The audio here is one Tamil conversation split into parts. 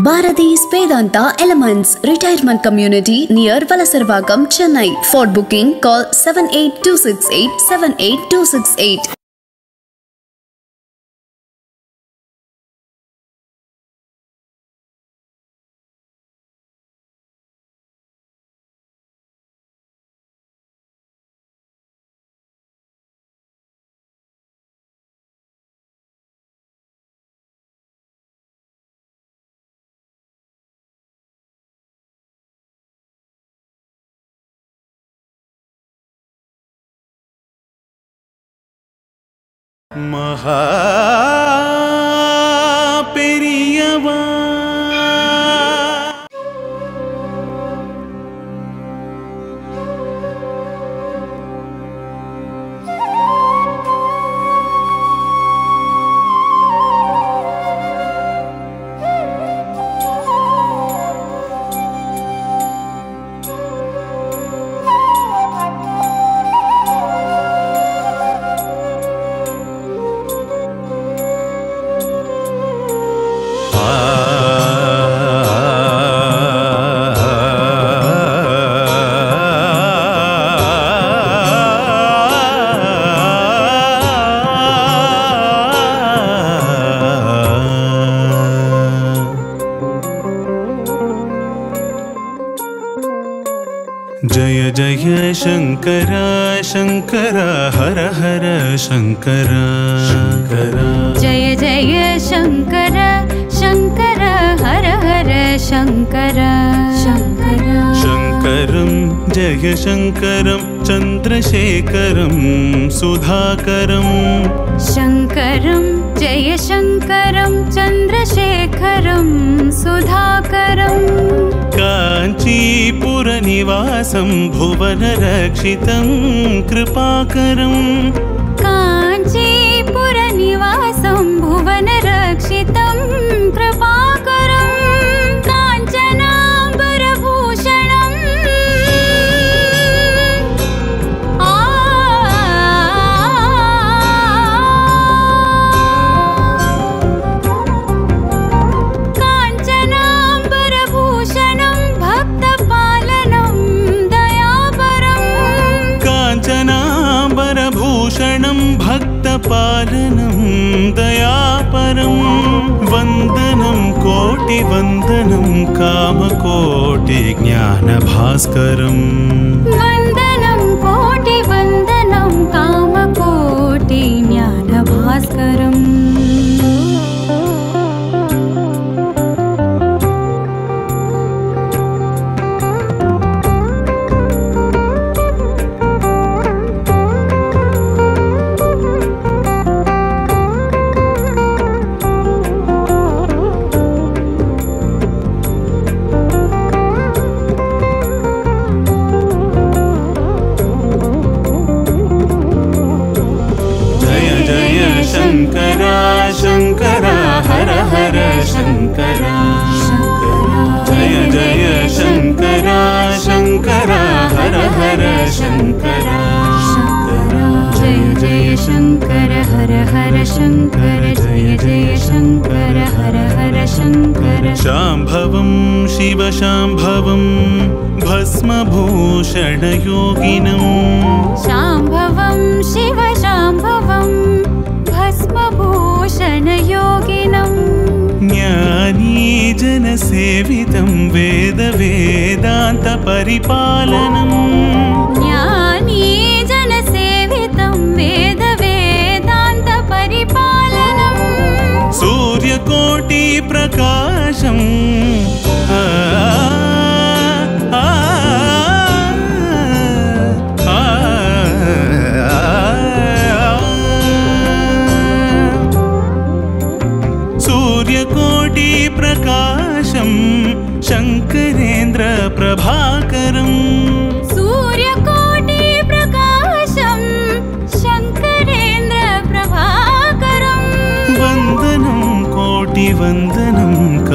Bharati's Vedanta Elements Retirement Community near Valasarvagam, Chennai. For booking, call 78268 78268. மகா பெரியவா जय जय शङ्कर शङ्कर हर हर शङ्कर शङ्कर जय जय शङ्कर शङ्कर हर हर शङ्कर शङ्कर शङ्करं जय शङ्करं चन्द्रशेखरं सुधाकरम् शङ्करं जय शङ्करं चन्द्रशेखरं सुधाकरम् काञ्चीपुरनिवासं भुवनरक्षितं कृपाकरम् काञ्चीपुरनिवासं भुवनरक्षितं कृपाकरं काञ्चनाम्बरभूषणम् आ काञ्चनाम्बरभूषणं भक्तपालनं दयापरम् काञ्चनाम्बरभूषणं भक्तपालनं दयापरं वन्दनं कोटिवन्दनं कामकोटिज्ञानभास्करम् वन्दनं कोटिवन्दनं कामकोटि ज्ञानभास्करम् जय जय शङ्कर शङ्कर हर हर शङ्कर जय जय शङ्कर शङ्कर हर हर शङ्कर जय जय शङ्कर हर हर शङ्कर जय जय शङ्कर हर हर शङ्कर शाम्भवं शिवशाम्भवं भस्मभूषणयोगिनम् शाम्भवं शिव शाम्भवं भस्मभूषणयोगिनम् ज्ञानीजनसेवितं वेदवेदान्तपरिपालनम् ज्ञानी जनसेवितं वेदवेदान्तपरिपालनम् सूर्यकोटिप्रकाशम् आ, आ, आ, सूर्यकोटिप्रकाशं शङ्करेन्द्रप्रभाकरम् सूर्यकोटिप्रकाशं शङ्करेन्द्रप्रभाकरम् वन्दनं कोटिवन्दनं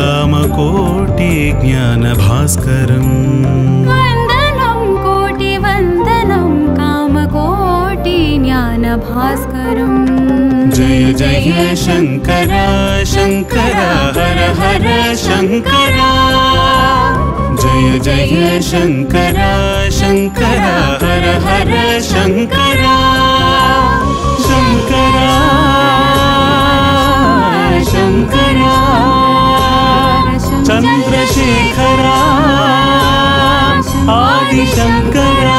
कामकोटिज्ञानभास्करम् वन्दनं कोटिवन्दनं कामकोटि ज्ञान भास्करम् जय जय शङ्करा शङ्करा हर हर शङ्करा जय जय शङ्करा शङ्करा हर हर शङ्करा शङ्करा शङ्करा चन्द्रशेखरा आदिशङ्करा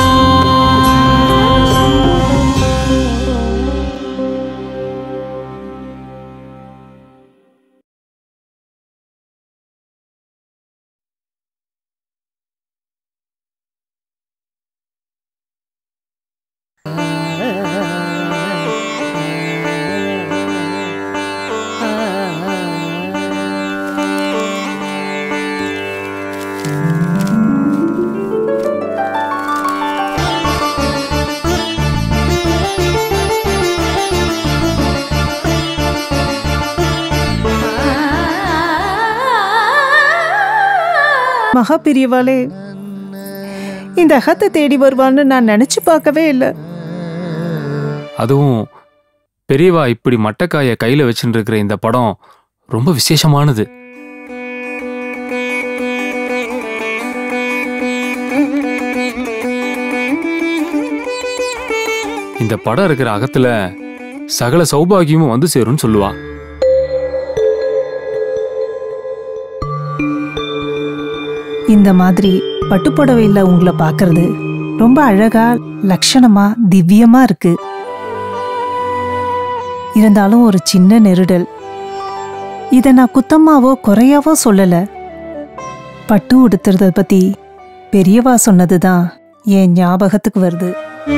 மகா பிரியவாளே இந்த அகத்தை தேடி வருவான்னு நான் நினைச்சு பார்க்கவே இல்லை அதுவும் பெரியவா இப்படி மட்டைக்காயை கையில் வச்சுட்டு இருக்கிற இந்த படம் ரொம்ப விசேஷமானது இந்த படம் இருக்கிற அகத்துல சகல சௌபாகியமும் வந்து சேரும்னு சொல்லுவா இந்த மாதிரி பட்டுப்புடவையில் உங்களை பார்க்கறது ரொம்ப அழகா லட்சணமா திவ்யமா இருக்கு இருந்தாலும் ஒரு சின்ன நெருடல் இதை நான் குத்தமாவோ குறையாவோ சொல்லல பட்டு உடுத்துறத பத்தி பெரியவா சொன்னதுதான் என் ஞாபகத்துக்கு வருது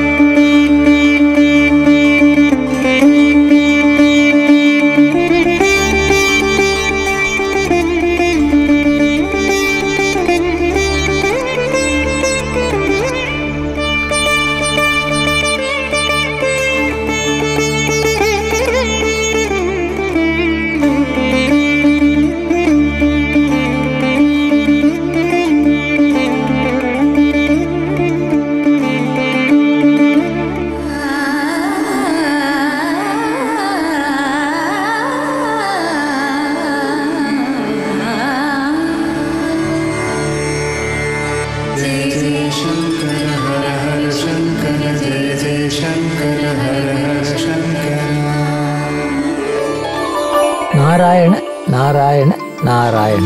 நாராயண நாராயண நாராயண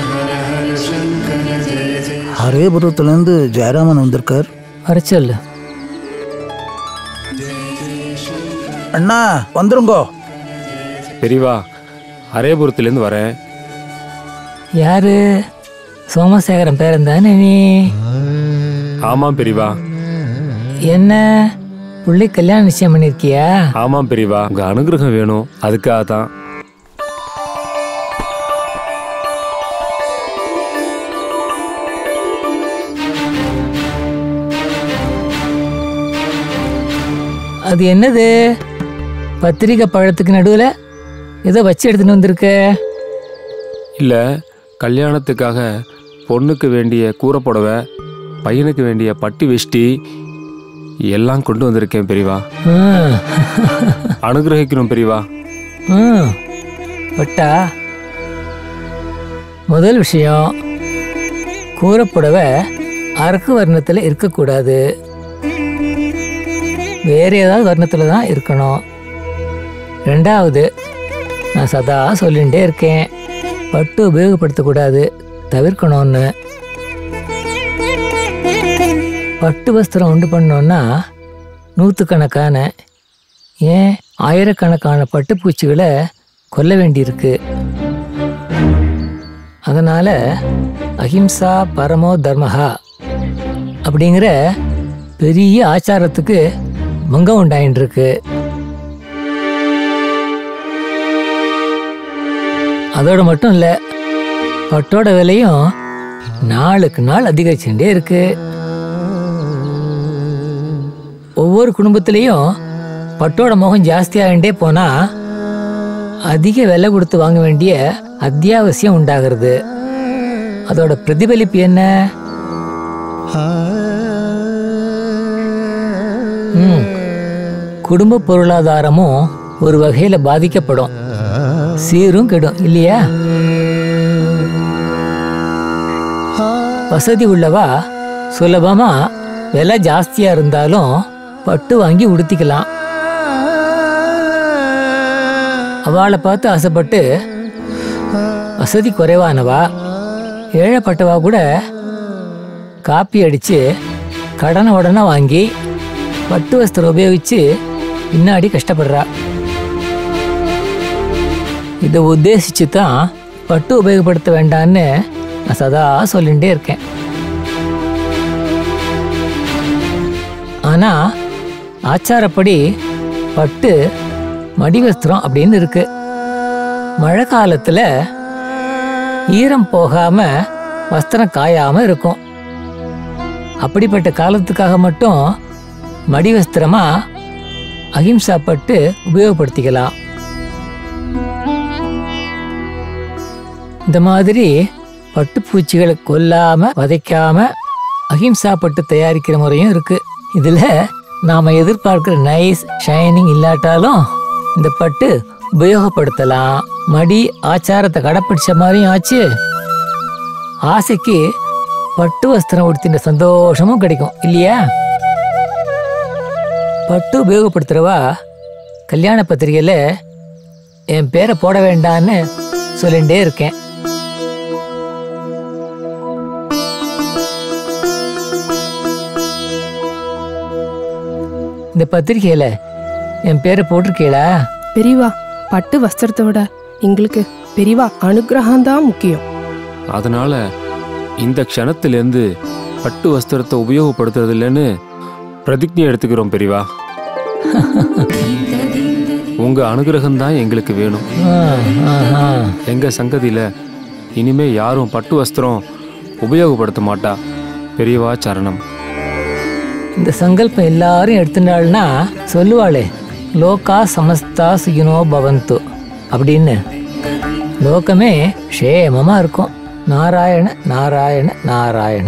ஹரேபுரத்துலேருந்து ஜெயராமன் வந்திருக்கார் வர சொல்லு அண்ணா வந்துருங்கோ பெரியவா அரேபுரத்துலேருந்து வரேன் யாரு சோமசேகரன் பேரன் தானே நீ ஆமாம் பெரியவா என்ன புள்ளி கல்யாணம் நிச்சயம் பண்ணிருக்கியா ஆமாம் பெரியவா உங்க அனுகிரகம் வேணும் அதுக்காக தான் அது என்னது பத்திரிக்கை பழத்துக்கு நடுவில் ஏதோ வச்சு எடுத்துன்னு வந்திருக்க இல்லை கல்யாணத்துக்காக பொண்ணுக்கு வேண்டிய கூரைப்புடவை பையனுக்கு வேண்டிய பட்டு வெஷ்டி எல்லாம் கொண்டு வந்திருக்கேன் பெரியவா ம். அனுகிரகிக்கணும் பெரியவா ம். பட்டா முதல் விஷயம் கூரைப்புடவை அரக்கு வர்ணத்தில் இருக்கக்கூடாது வேற ஏதாவது வர்ணத்தில் தான் இருக்கணும் ரெண்டாவது நான் சதா சொல்லிகிட்டே இருக்கேன் பட்டு உபயோகப்படுத்தக்கூடாது தவிர்க்கணும்னு பட்டு வஸ்திரம் உண்டு பண்ணோன்னா நூற்றுக்கணக்கான ஏன் ஆயிரக்கணக்கான பட்டுப்பூச்சிகளை கொல்ல வேண்டியிருக்கு அதனால அஹிம்சா பரமோ தர்மஹா அப்படிங்கிற பெரிய ஆச்சாரத்துக்கு பங்கம் உண்டாயின்னு இருக்கு அதோட மட்டும் இல்லை பட்டோட விலையும் நாளுக்கு நாள் அதிகரிச்சுட்டே இருக்கு ஒவ்வொரு குடும்பத்திலையும் பட்டோட முகம் ஜாஸ்தியாகிட்டே போனா அதிக விலை கொடுத்து வாங்க வேண்டிய அத்தியாவசியம் உண்டாகிறது அதோட பிரதிபலிப்பு என்ன ம் குடும்ப பொருளாதாரமும் ஒரு வகையில பாதிக்கப்படும் சீரும் கெடும் இல்லையா வசதி உள்ளவா சுலபமா விலை ஜாஸ்தியா இருந்தாலும் பட்டு வாங்கி உடுத்திக்கலாம் அவளை பார்த்து ஆசைப்பட்டு வசதி குறைவானவா ஏழைப்பட்டவா கூட காப்பி அடிச்சு கடனை உடனே வாங்கி பட்டு வஸ்திரம் உபயோகிச்சு பின்னாடி கஷ்டப்படுறா இதை உத்தேசிச்சு தான் பட்டு உபயோகப்படுத்த வேண்டான்னு நான் சதா சொல்லிகிட்டே இருக்கேன் ஆனா ஆச்சாரப்படி பட்டு மடிவஸ்திரம் அப்படின்னு இருக்கு மழை காலத்துல ஈரம் போகாம வஸ்திரம் காயாம இருக்கும் அப்படிப்பட்ட காலத்துக்காக மட்டும் மடிவஸ்திரமா அகிம்சா பட்டு உபயோகப்படுத்திக்கலாம் இந்த மாதிரி பட்டுப்பூச்சிகளை கொல்லாம வதைக்காம அகிம்சா பட்டு தயாரிக்கிற முறையும் இருக்கு இதுல நாம எதிர்பார்க்கிற நைஸ் ஷைனிங் இல்லாட்டாலும் இந்த பட்டு உபயோகப்படுத்தலாம் மடி ஆச்சாரத்தை கடைப்பிடிச்ச மாதிரியும் ஆச்சு ஆசைக்கு பட்டு வஸ்திரம் உடுத்தின சந்தோஷமும் கிடைக்கும் இல்லையா பட்டு உபயோகப்படுத்துறவா கல்யாண பத்திரிகையில என் பேரை போட வேண்டான்னு சொல்லிகிட்டே இருக்கேன் இந்த பத்திரிகையில என் பேரை போட்டிருக்கீளா பெரியவா பட்டு வஸ்திரத்தை விட எங்களுக்கு பெரியவா அனுகிரகம் தான் முக்கியம் அதனால இந்த க்ஷணத்திலேருந்து பட்டு வஸ்திரத்தை உபயோகப்படுத்துறது இல்லைன்னு பிரதிஜை எடுத்துக்கிறோம் பெரியவா உங்க அனுகிரகம் தான் எங்களுக்கு வேணும் ஆ, ஆ, ஆ. எங்க சங்கதியில இனிமே யாரும் பட்டு வஸ்திரம் உபயோகப்படுத்த மாட்டா பெரியவா சரணம் இந்த சங்கல்பம் எல்லாரும் எடுத்துட்டாள்னா சொல்லுவாளே லோகா சமஸ்தா சுகினோ பவந்து அப்படின்னு லோகமே க்ஷேமமா இருக்கும் நாராயண நாராயண நாராயண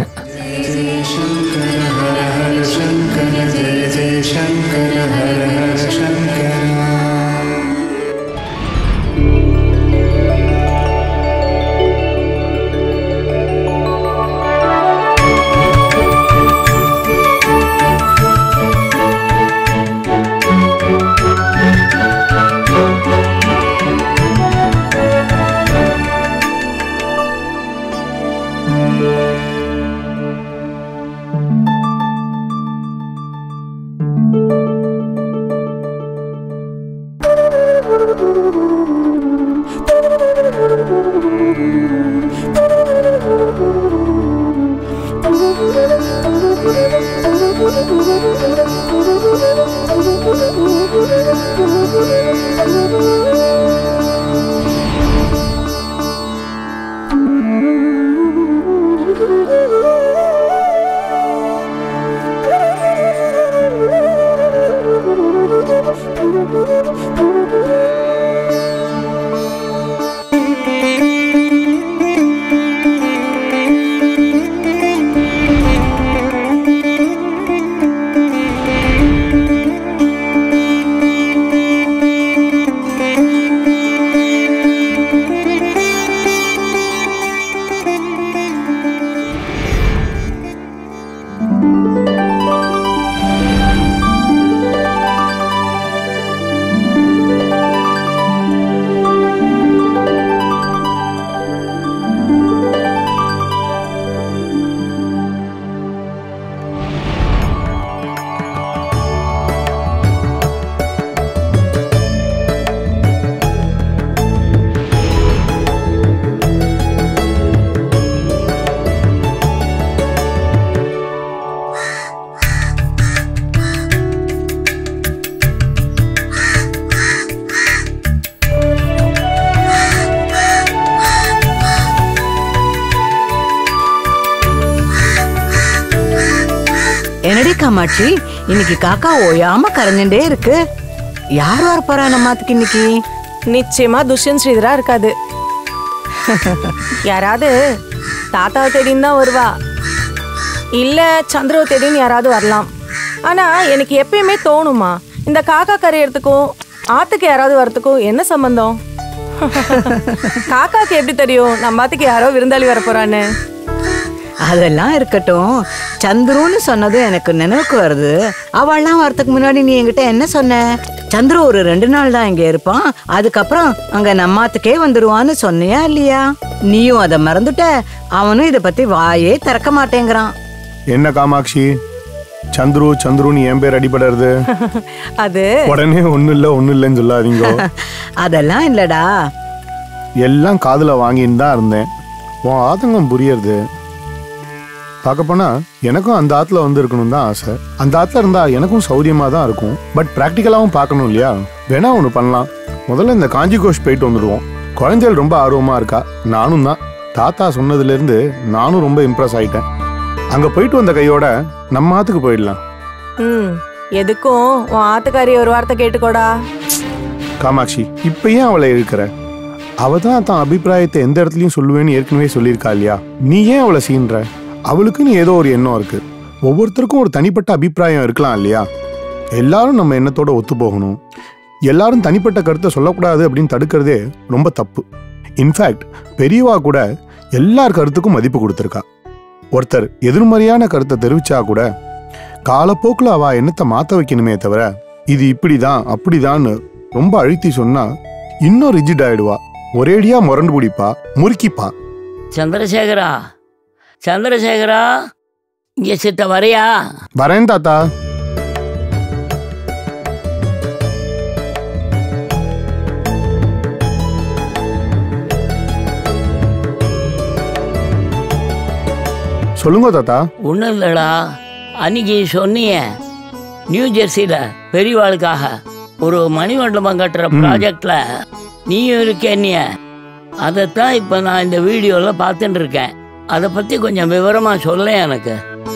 என்னடி காமாட்சி இன்னைக்கு காக்கா ஓயாம கரைஞ்சுட்டே இருக்கு யார் வர போறா நம்மத்துக்கு இன்னைக்கு நிச்சயமா துஷ்யந்த் ஸ்ரீதரா இருக்காது யாராவது தாத்தாவை தேடின்னு தான் வருவா இல்ல சந்திரவை தேடின்னு யாராவது வரலாம் ஆனா எனக்கு எப்பயுமே தோணுமா இந்த காக்கா கரையறதுக்கும் ஆத்துக்கு யாராவது வரத்துக்கும் என்ன சம்பந்தம் காக்காக்கு எப்படி தெரியும் நம்ம ஆத்துக்கு யாரோ விருந்தாளி வர போறான்னு அதெல்லாம் இருக்கட்டும் சந்துருன்னு சொன்னது எனக்கு நினைவுக்கு வருது அவள்லாம் வரதுக்கு முன்னாடி நீ என்கிட்ட என்ன சொன்ன சந்துரு ஒரு ரெண்டு நாள் தான் இங்க இருப்பான் அதுக்கப்புறம் அங்க நம்மாத்துக்கே வந்துருவான்னு சொன்னியா இல்லையா நீயும் அதை மறந்துட்ட அவனும் இத பத்தி வாயே திறக்க மாட்டேங்கிறான் என்ன காமாட்சி சந்துரு சந்துருன்னு என் பேர் அடிபடுறது அது உடனே ஒன்றும் இல்லை ஒன்றும் இல்லைன்னு சொல்லாதீங்க அதெல்லாம் இல்லடா எல்லாம் காதுல வாங்கின்னு தான் இருந்தேன் உன் ஆதங்கம் புரியறது பார்க்க போனா எனக்கும் அந்த ஆத்துல வந்து இருக்கணும் தான் ஆசை அந்த ஆத்துல இருந்தா எனக்கும் சௌரியமா தான் இருக்கும் பட் ப்ராக்டிக்கலாவும் பார்க்கணும் இல்லையா வேணா ஒன்று பண்ணலாம் முதல்ல இந்த காஞ்சி கோஷ் போயிட்டு வந்துடுவோம் குழந்தைகள் ரொம்ப ஆர்வமா இருக்கா நானும் தான் தாத்தா சொன்னதுல இருந்து நானும் ரொம்ப இம்ப்ரெஸ் ஆயிட்டேன் அங்க போயிட்டு வந்த கையோட நம்ம ஆத்துக்கு போயிடலாம் ம் எதுக்கும் உன் ஆத்துக்காரி ஒரு வார்த்தை கேட்டுக்கோடா காமாட்சி இப்ப ஏன் அவளை இழுக்கிற அவ தான் தான் அபிப்பிராயத்தை எந்த இடத்துலயும் சொல்லுவேன்னு ஏற்கனவே சொல்லியிருக்கா இல்லையா நீ ஏன் அவளை சீன்ற அவளுக்குன்னு ஏதோ ஒரு எண்ணம் இருக்கு ஒவ்வொருத்தருக்கும் ஒரு தனிப்பட்ட அபிப்பிராயம் இருக்கலாம் இல்லையா எல்லாரும் நம்ம எண்ணத்தோட ஒத்து போகணும் எல்லாரும் தனிப்பட்ட கருத்தை சொல்லக்கூடாது அப்படின்னு தடுக்கிறதே ரொம்ப தப்பு இன்ஃபேக்ட் பெரியவா கூட எல்லார் கருத்துக்கும் மதிப்பு கொடுத்துருக்கா ஒருத்தர் எதிர்மறையான கருத்தை தெரிவிச்சா கூட காலப்போக்கில் அவ எண்ணத்தை மாத்த வைக்கணுமே தவிர இது இப்படிதான் அப்படிதான்னு ரொம்ப அழுத்தி சொன்னா இன்னும் ரிஜிட் ஆயிடுவா ஒரேடியா முரண்டு பிடிப்பா முறுக்கிப்பா சந்திரசேகரா சந்திரசேகரா இங்கே சித்த வரையா வரேன் தாத்தா சொல்லுங்க தாத்தா ஒன்றும் இல்லைடா அன்னைக்கு சொன்னியே நியூ ஜெர்சியில் பெரியவாளுக்காக ஒரு மணிமண்டபம் கட்டுற ப்ராஜெக்டில் நீயும் இருக்கேன்னிய அதைத்தான் இப்போ நான் இந்த வீடியோவில் பார்த்துட்டு இருக்கேன் அதை பற்றி கொஞ்சம் விவரமாக சொல்ல எனக்கு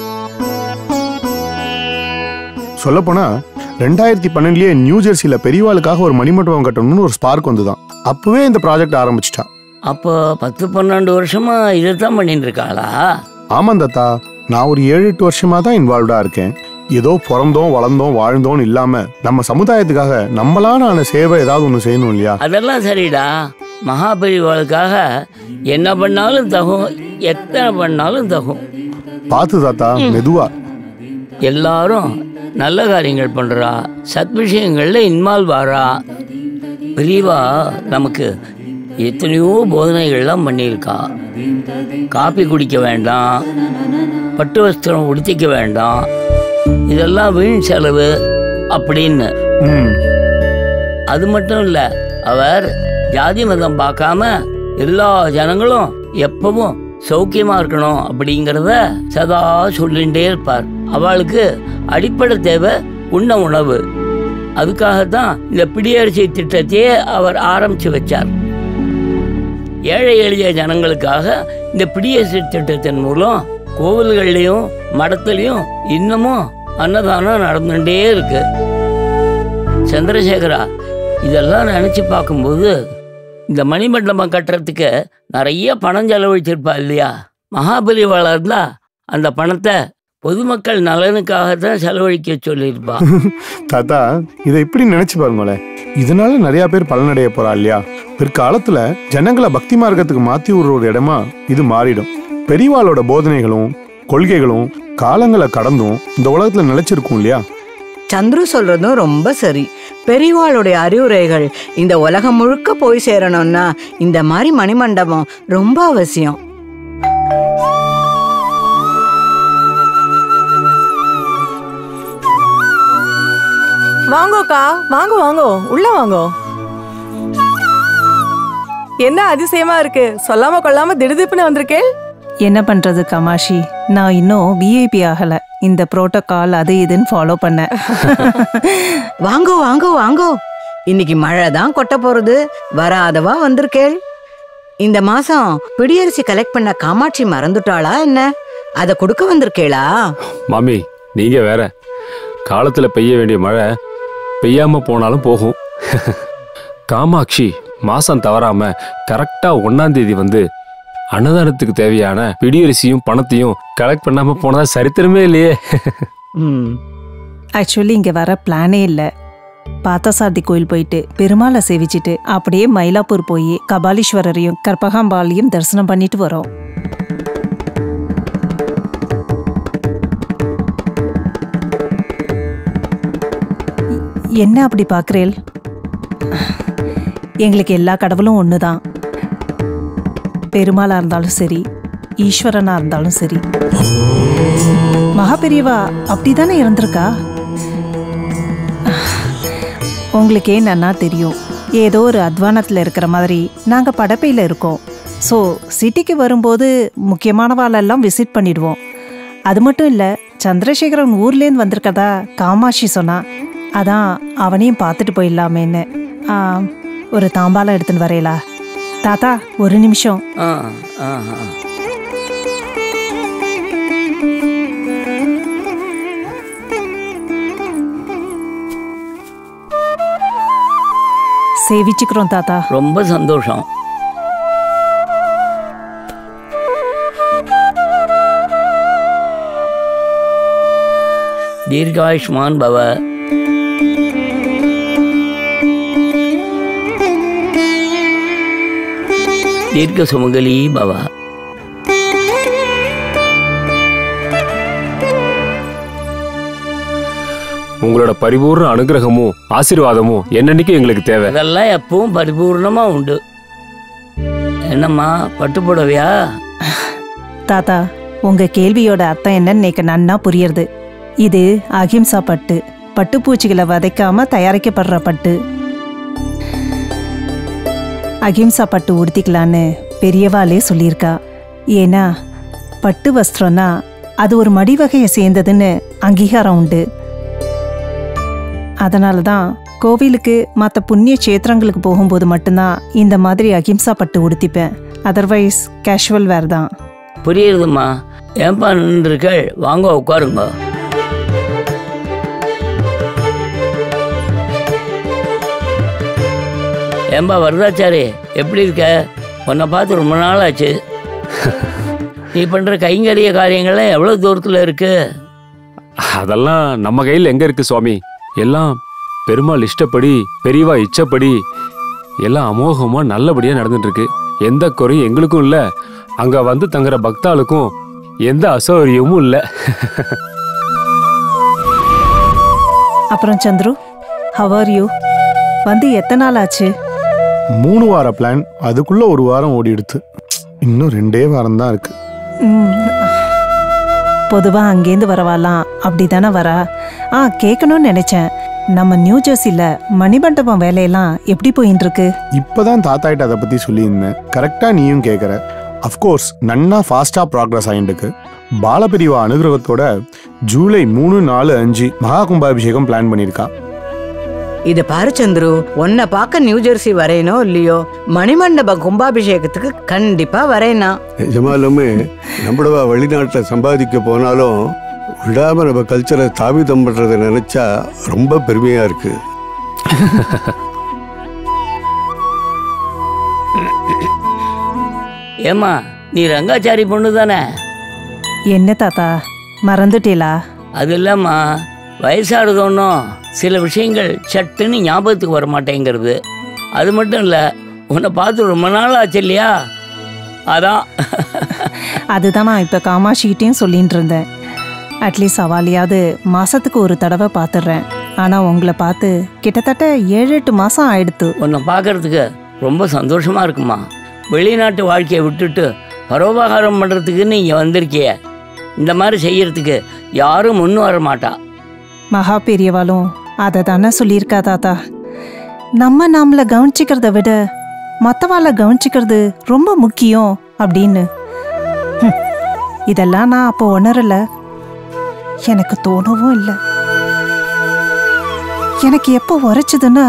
சொல்லப்போனா ரெண்டாயிரத்தி பன்னெண்டுலயே நியூ ஜெர்சியில பெரியவாளுக்காக ஒரு மணிமண்டபம் கட்டணும்னு ஒரு ஸ்பார்க் வந்துதான் அப்பவே இந்த ப்ராஜெக்ட் ஆரம்பிச்சிட்டா அப்போ பத்து பன்னெண்டு வருஷமா இதைத்தான் பண்ணிட்டு இருக்காளா ஆமாம் தாத்தா நான் ஒரு ஏழு எட்டு வருஷமா தான் இன்வால்வ்டா இருக்கேன் ஏதோ பிறந்தோம் வளர்ந்தோம் வாழ்ந்தோம் இல்லாம நம்ம சமுதாயத்துக்காக நம்மளான ஆன சேவை ஏதாவது ஒன்று செய்யணும் இல்லையா அதெல்லாம் சரிடா மகாபெரிவாளுக்காக என்ன பண்ணாலும் தகும் எத்தனை பண்ணாலும் தகும் பார்த்து தாத்தா மெதுவா எல்லாரும் நல்ல காரியங்கள் பண்றா சத் விஷயங்கள்ல இன்வால்வ் ஆறா பெரியவா நமக்கு எத்தனையோ போதனைகள்லாம் பண்ணியிருக்கா காப்பி குடிக்க வேண்டாம் பட்டு வஸ்திரம் உடுத்திக்க வேண்டாம் இதெல்லாம் வீண் செலவு அப்படின்னு அது மட்டும் இல்ல அவர் ஜாதி மதம் பார்க்காம எல்லா ஜனங்களும் எப்பவும் சௌக்கியமா இருக்கணும் அப்படிங்கிறத சதா சொல்லிகிட்டே இருப்பார் அவளுக்கு அடிப்படை தேவை உண்ண உணவு அதுக்காகத்தான் இந்த பிடியரிசி திட்டத்தையே அவர் ஆரம்பிச்சு வச்சார் ஏழை எளிய ஜனங்களுக்காக இந்த பிடியரிசி திட்டத்தின் மூலம் கோவில்கள்லையும் மடத்துலையும் இன்னமும் அன்னதானம் நடந்துட்டே இருக்கு சந்திரசேகரா இதெல்லாம் நினச்சி பார்க்கும்போது இந்த மணிமண்டபம் கட்டுறதுக்கு நிறைய பணம் செலவழிச்சிருப்பா இல்லையா மகாபலிவாளர் இருந்தா அந்த பணத்தை பொதுமக்கள் நலனுக்காக தான் செலவழிக்க சொல்லியிருப்பா தாத்தா இதை இப்படி நினைச்சு பாருங்களேன் இதனால நிறைய பேர் பலனடைய போறா இல்லையா பிற்காலத்துல ஜனங்களை பக்தி மார்க்கத்துக்கு மாத்தி விடுற ஒரு இடமா இது மாறிடும் பெரியவாளோட போதனைகளும் கொள்கைகளும் காலங்களை கடந்தும் இந்த உலகத்துல நிலைச்சிருக்கும் இல்லையா சந்துரு சொல்றதும் ரொம்ப சரி பெரியவாளுடைய அறிவுரைகள் இந்த உலகம் முழுக்க போய் சேரணும்னா இந்த மாதிரி மணிமண்டபம் ரொம்ப அவசியம் வாங்கோக்கா வாங்கோ வாங்கோ உள்ள வாங்கோ என்ன அதிசயமா இருக்கு சொல்லாம கொள்ளாம திடுதிப்புன்னு வந்திருக்கேன் என்ன பண்றது கமாஷி நான் இன்னும் விஐபி ஆகல இந்த புரோட்டோகால் அது இதுன்னு ஃபாலோ பண்ணேன் வாங்கோ வாங்கோ வாங்கோ இன்னைக்கு மழை தான் கொட்ட போறது வராதவா வந்திருக்கேள் இந்த மாசம் பிடியரிசி கலெக்ட் பண்ண காமாட்சி மறந்துட்டாளா என்ன அத கொடுக்க வந்திருக்கேளா மாமி நீங்க வேற காலத்துல பெய்ய வேண்டிய மழை பெய்யாம போனாலும் போகும் காமாட்சி மாசம் தவறாம கரெக்டா ஒன்னாம் தேதி வந்து அன்னதானத்துக்கு தேவையான பிடியரிசியும் பணத்தையும் கலெக்ட் பண்ணாம போனதா சரித்திரமே இல்லையே ஆக்சுவலி இங்க வர பிளானே இல்ல பார்த்தசாரதி கோயில் போயிட்டு பெருமாளை சேவிச்சிட்டு அப்படியே மயிலாப்பூர் போய் கபாலீஸ்வரரையும் கற்பகாம்பாளையும் தரிசனம் பண்ணிட்டு வரோம் என்ன அப்படி பார்க்குறேள் எங்களுக்கு எல்லா கடவுளும் ஒன்று தான் பெருமாளா இருந்தாலும் சரி ஈஸ்வரனா இருந்தாலும் சரி மகா பெரியவா அப்படிதானே இருந்திருக்கா உங்களுக்கே நன்னா தெரியும் ஏதோ ஒரு அத்வானத்தில் இருக்கிற மாதிரி நாங்கள் படப்பையில் இருக்கோம் ஸோ சிட்டிக்கு வரும்போது முக்கியமானவாளெல்லாம் விசிட் பண்ணிடுவோம் அது மட்டும் இல்லை சந்திரசேகரன் ஊர்லேருந்து வந்திருக்கதா காமாட்சி சொன்னா அதான் அவனையும் பார்த்துட்டு போயிடலாமேன்னு ஆ, ஒரு தாம்பாலம் எடுத்துன்னு வரையலா தாத்தா ஒரு நிமிஷம் ஆ ஆ ஆ சேவிச்சுக்கிறோம் தாத்தா ரொம்ப சந்தோஷம் தீர்காயுஷ்மான் பவ தீர்க்க சுமங்கலி பவ உங்களோட பரிபூர்ண அனுகிரகமும் ஆசீர்வாதமும் என்னன்னைக்கும் எங்களுக்கு தேவை அதெல்லாம் எப்பவும் பரிபூர்ணமா உண்டு என்னம்மா பட்டு புடவையா தாத்தா உங்க கேள்வியோட அர்த்தம் என்னன்னு எனக்கு நன்னா புரியுறது இது அகிம்சா பட்டு பட்டுப்பூச்சிகளை வதைக்காம தயாரிக்கப்படுற பட்டு அகிம்சா பட்டு உடுத்திக்கலான்னு பெரியவாளே சொல்லியிருக்கா ஏன்னா பட்டு வஸ்திரம்னா அது ஒரு மடிவகையை சேர்ந்ததுன்னு அங்கீகாரம் உண்டு அதனால தான் கோவிலுக்கு மற்ற புண்ணிய க்ஷேத்திரங்களுக்கு போகும்போது மட்டும்தான் இந்த மாதிரி அகிம்சா பட்டு உடுத்திப்பேன் அதர்வைஸ் கேஷுவல் வேர் தான் புரியுதும்மா ஏன்பா நின்றுருக்கள் வாங்க உட்காருங்க ஏன்பா வரதாச்சாரி எப்படி இருக்க உன்னை பார்த்து ரொம்ப நாள் ஆச்சு நீ பண்ற கைங்கரிய காரியங்கள்லாம் எவ்வளவு தூரத்துல இருக்கு அதெல்லாம் நம்ம கையில் எங்க இருக்கு சுவாமி எல்லாம் பெருமாள் இஷ்டப்படி பெரியவா இச்சப்படி எல்லாம் அமோகமா நல்லபடியா நடந்துட்டு இருக்கு எந்த குறையும் எங்களுக்கும் இல்ல அங்க வந்து தங்குற பக்தாளுக்கும் எந்த அசௌகரியமும் இல்ல அப்புறம் சந்துரு ஹவ் ஆர் யூ வந்து எத்தனை நாள் ஆச்சு மூணு வார பிளான் அதுக்குள்ள ஒரு வாரம் ஓடிடுத்து இன்னும் ரெண்டே வாரம் தான் இருக்கு பொதுவா அங்கேருந்து வரவாலாம் அப்படி தானே வரா ஆ கேட்கணும்னு நினைச்சேன் நம்ம நியூ ஜெர்சியில் மணிமண்டபம் வேலையெல்லாம் எப்படி போயின்னு இருக்கு இப்பதான் தாத்தாயிட்ட அதை பத்தி சொல்லியிருந்தேன் கரெக்டா நீயும் கேட்குற அஃப்கோர்ஸ் நன்னா ஃபாஸ்டா ப்ராக்ரஸ் ஆயிட்டுருக்கு பாலபிரிவா அனுகிரகத்தோட ஜூலை மூணு நாலு அஞ்சு மகா கும்பாபிஷேகம் பிளான் பண்ணியிருக்கா இது பாரு சந்துரு உன்னை பார்க்க நியூ ஜெர்சி வரையனோ இல்லையோ மணிமண்டப கும்பாபிஷேகத்துக்கு கண்டிப்பா வரையனா நிஜமாலுமே நம்மளவா வெளிநாட்டில் சம்பாதிக்க போனாலும் விடாம நம்ம கல்ச்சரை ஸ்தாபிதம் பண்றதை நினைச்சா ரொம்ப பெருமையா இருக்கு ஏம்மா நீ ரங்காச்சாரி பொண்ணு தானே என்ன தாத்தா மறந்துட்டீலா அது இல்லம்மா வயசானது ஒன்றும் சில விஷயங்கள் சட்டுன்னு ஞாபகத்துக்கு வர மாட்டேங்கிறது அது மட்டும் இல்லை உன்னை பார்த்து ரொம்ப நாள் ஆச்சு இல்லையா அதான் அதுதான் நான் இப்போ காமாட்சிகிட்டையும் சொல்லிட்டு இருந்தேன் அட்லீஸ்ட் அவாலியாவது மாசத்துக்கு ஒரு தடவை பார்த்துடுறேன் ஆனால் உங்களை பார்த்து கிட்டத்தட்ட ஏழு எட்டு மாதம் ஆயிடுத்து உன்னை பார்க்கறதுக்கு ரொம்ப சந்தோஷமா இருக்குமா வெளிநாட்டு வாழ்க்கையை விட்டுட்டு பரோபகாரம் பண்ணுறதுக்குன்னு இங்கே வந்திருக்கிய இந்த மாதிரி செய்யறதுக்கு யாரும் முன் வர மாட்டா மகா பெரியவாளும் அதை தானே சொல்லியிருக்கா தாத்தா நம்ம நாமளை கவனிச்சிக்கிறத விட மற்றவாளை கவனிச்சிக்கிறது ரொம்ப முக்கியம் அப்படின்னு ஹம், இதெல்லாம் நான் அப்போ உணரல எனக்கு தோணவும் இல்லை எனக்கு எப்போ உரைச்சதுன்னா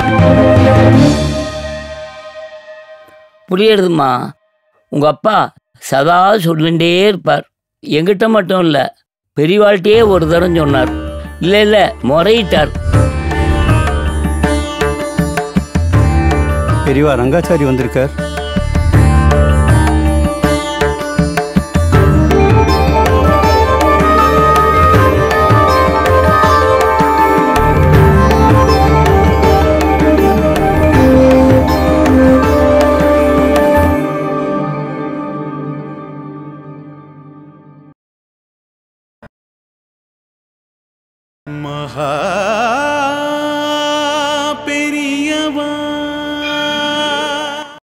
புரியுறதும்மா உங்கள் அப்பா சதா சொல்லிகிட்டே இருப்பார் எங்கிட்ட மட்டும் இல்லை பெரியவாழ்கிட்டயே ஒரு தரம் சொன்னார் இல்லை இல்லை முறையிட்டார் பெரியவா ரங்காச்சாரி வந்திருக்கார் மகா